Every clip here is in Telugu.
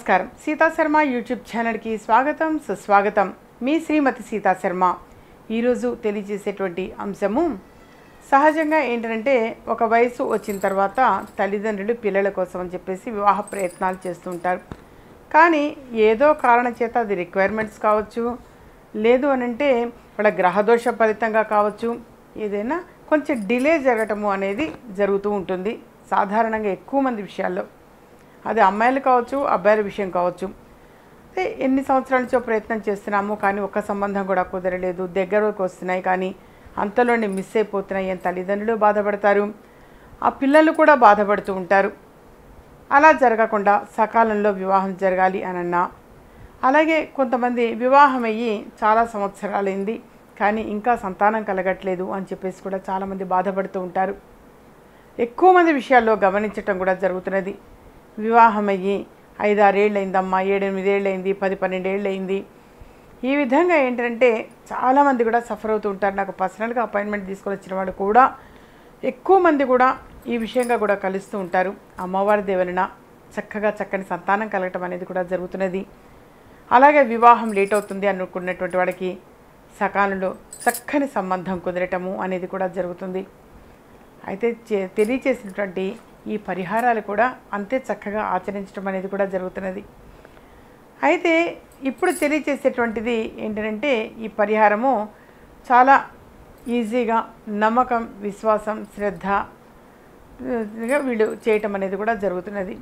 నమస్కారం సీతా శర్మ యూట్యూబ్ ఛానల్కి స్వాగతం సుస్వాగతం మీ శ్రీమతి సీతా శర్మ ఈరోజు తెలియజేసేటువంటి అంశము సహజంగా ఏంటంటే ఒక వయసు వచ్చిన తర్వాత తల్లిదండ్రులు పిల్లల కోసం అని చెప్పేసి వివాహ ప్రయత్నాలు చేస్తుంటారు కానీ ఏదో కారణం చేత అది రిక్వైర్మెంట్స్ కావచ్చు లేదు అని అంటే వాళ్ళ గ్రహదోష ఫలితంగా కావచ్చు ఏదైనా కొంచెం డిలే జరగటము అనేది జరుగుతూ ఉంటుంది సాధారణంగా ఎక్కువ మంది విషయాల్లో అది అమ్మాయిలు కావచ్చు అబ్బాయిల విషయం కావచ్చు అదే ఎన్ని సంవత్సరాల నుంచో ప్రయత్నం చేస్తున్నాము కానీ ఒక్క సంబంధం కూడా కుదరలేదు దగ్గరకు వస్తున్నాయి కానీ అంతలోనే మిస్ అయిపోతున్నాయి అని తల్లిదండ్రులు బాధపడతారు ఆ పిల్లలు కూడా బాధపడుతూ ఉంటారు అలా జరగకుండా సకాలంలో వివాహం జరగాలి అనన్నా అలాగే కొంతమంది వివాహం అయ్యి చాలా సంవత్సరాలైంది కానీ ఇంకా సంతానం కలగట్లేదు అని చెప్పేసి కూడా చాలామంది బాధపడుతూ ఉంటారు ఎక్కువ మంది విషయాల్లో గమనించటం కూడా జరుగుతున్నది వివాహం అయ్యి ఐదారేళ్ళు అయిందమ్మా ఏడెనిమిదేళ్ళు అయింది పది పన్నెండేళ్ళు అయింది ఈ విధంగా ఏంటంటే చాలామంది కూడా సఫర్ అవుతూ ఉంటారు నాకు పర్సనల్గా అపాయింట్మెంట్ తీసుకొని వచ్చిన వాళ్ళు కూడా ఎక్కువ మంది కూడా ఈ విషయంగా కూడా కలుస్తూ ఉంటారు అమ్మవారి దేవులన చక్కగా చక్కని సంతానం కలగటం అనేది కూడా జరుగుతున్నది అలాగే వివాహం లేట్ అవుతుంది అనుకున్నటువంటి వాడికి సకాలంలో చక్కని సంబంధం కుదరటము అనేది కూడా జరుగుతుంది అయితే చే- తెలియచేసినటువంటి ఈ పరిహారాలు కూడా అంతే చక్కగా ఆచరించడం అనేది కూడా జరుగుతున్నది అయితే ఇప్పుడు తెలియచేసేటువంటిది ఏంటంటే ఈ పరిహారము చాలా ఈజీగా నమ్మకం విశ్వాసం శ్రద్ధ గా వీళ్ళు చేయటం అనేది కూడా జరుగుతున్నది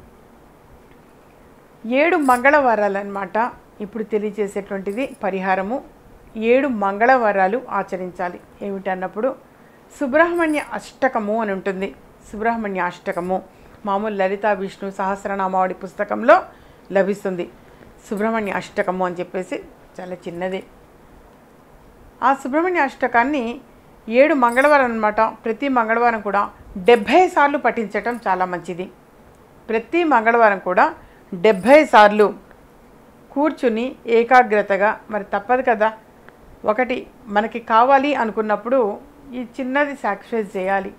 ఏడు మంగళవారాలన్నమాట ఇప్పుడు తెలియజేసేటువంటిది పరిహారము ఏడు మంగళవారాలు ఆచరించాలి ఏమిటన్నప్పుడు సుబ్రహ్మణ్య అష్టకము అని ఉంటుంది సుబ్రహ్మణ్య అష్టకము మామూలు లలిత విష్ణు సహస్రనామావళి పుస్తకంలో లభిస్తుంది సుబ్రహ్మణ్య అష్టకము అని చెప్పేసి చాలా చిన్నది ఆ సుబ్రహ్మణ్య అష్టకాన్ని ఏడు మంగళవారం అన్నమాట ప్రతి మంగళవారం కూడా డెబ్భై సార్లు పఠించటం చాలా మంచిది ప్రతి మంగళవారం కూడా డెబ్భై సార్లు కూర్చుని ఏకాగ్రతగా మరి తప్పదు కదా ఒకటి మనకి కావాలి అనుకున్నప్పుడు ఈ చిన్నది సాక్రిఫైస్ చేయాలి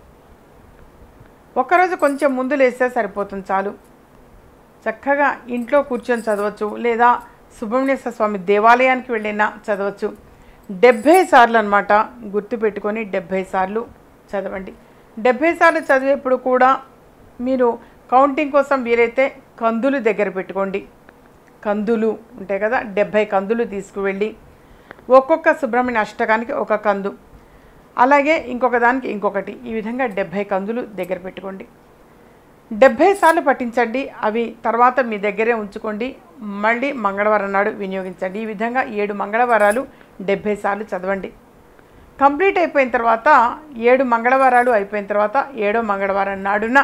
ఒక్కరోజు కొంచెం ముందు లేస్తే సరిపోతుంది చాలు చక్కగా ఇంట్లో కూర్చొని చదవచ్చు లేదా సుబ్రహ్మణ్యేశ్వర స్వామి దేవాలయానికి వెళ్ళినా చదవచ్చు డెబ్భై సార్లు అనమాట గుర్తుపెట్టుకొని డెబ్భై సార్లు చదవండి డెబ్భై సార్లు చదివేప్పుడు కూడా మీరు కౌంటింగ్ కోసం వీలైతే కందులు దగ్గర పెట్టుకోండి కందులు ఉంటాయి కదా డెబ్భై కందులు తీసుకువెళ్ళి ఒక్కొక్క సుబ్రహ్మణ్య అష్టకానికి ఒక కందు అలాగే ఇంకొక దానికి ఇంకొకటి ఈ విధంగా డెబ్భై కందులు దగ్గర పెట్టుకోండి డెబ్భై సార్లు పఠించండి అవి తర్వాత మీ దగ్గరే ఉంచుకోండి మళ్ళీ మంగళవారం నాడు వినియోగించండి ఈ విధంగా ఏడు మంగళవారాలు డెబ్భై సార్లు చదవండి కంప్లీట్ అయిపోయిన తర్వాత ఏడు మంగళవారాలు అయిపోయిన తర్వాత ఏడో మంగళవారం నాడున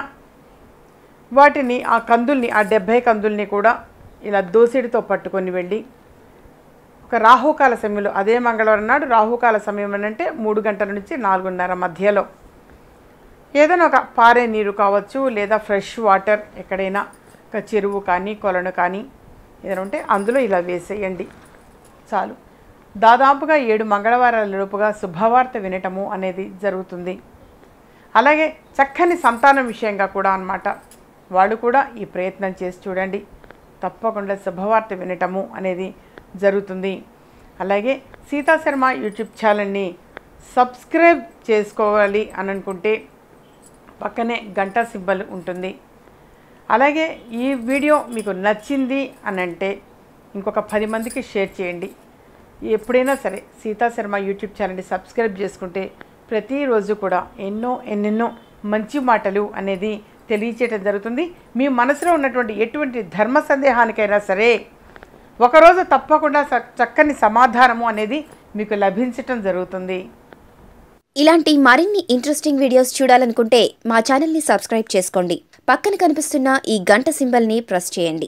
వాటిని ఆ కందుల్ని ఆ డెబ్భై కందుల్ని కూడా ఇలా దోసిడితో పట్టుకొని వెళ్ళి ఒక రాహుకాల సమయంలో అదే మంగళవారం నాడు రాహుకాల సమయం అని అంటే మూడు గంటల నుంచి నాలుగున్నర మధ్యలో ఏదైనా ఒక పారే నీరు కావచ్చు లేదా ఫ్రెష్ వాటర్ ఎక్కడైనా ఒక చెరువు కానీ కొలను కానీ ఏదైనా ఉంటే అందులో ఇలా వేసేయండి చాలు దాదాపుగా ఏడు మంగళవారాల లోపుగా శుభవార్త వినటము అనేది జరుగుతుంది అలాగే చక్కని సంతానం విషయంగా కూడా అన్నమాట వాళ్ళు కూడా ఈ ప్రయత్నం చేసి చూడండి తప్పకుండా శుభవార్త వినటము అనేది జరుగుతుంది అలాగే సీతా శర్మ యూట్యూబ్ ఛానల్ని సబ్స్క్రైబ్ చేసుకోవాలి అని అనుకుంటే పక్కనే గంట సింబల్ ఉంటుంది అలాగే ఈ వీడియో మీకు నచ్చింది అని అంటే ఇంకొక పది మందికి షేర్ చేయండి ఎప్పుడైనా సరే సీతా శర్మ యూట్యూబ్ ఛానల్ని సబ్స్క్రైబ్ చేసుకుంటే ప్రతిరోజు కూడా ఎన్నో ఎన్నెన్నో మంచి మాటలు అనేది తెలియచేయడం జరుగుతుంది మీ మనసులో ఉన్నటువంటి ఎటువంటి ధర్మ సందేహానికైనా సరే ఒకరోజు తప్పకుండా చ- చక్కని సమాధానము అనేది మీకు లభించటం జరుగుతుంది ఇలాంటి మరిన్ని ఇంట్రెస్టింగ్ వీడియోస్ చూడాలనుకుంటే మా ఛానల్ని సబ్స్క్రైబ్ చేసుకోండి పక్కన కనిపిస్తున్న ఈ గంట సింబల్ని ప్రెస్ చేయండి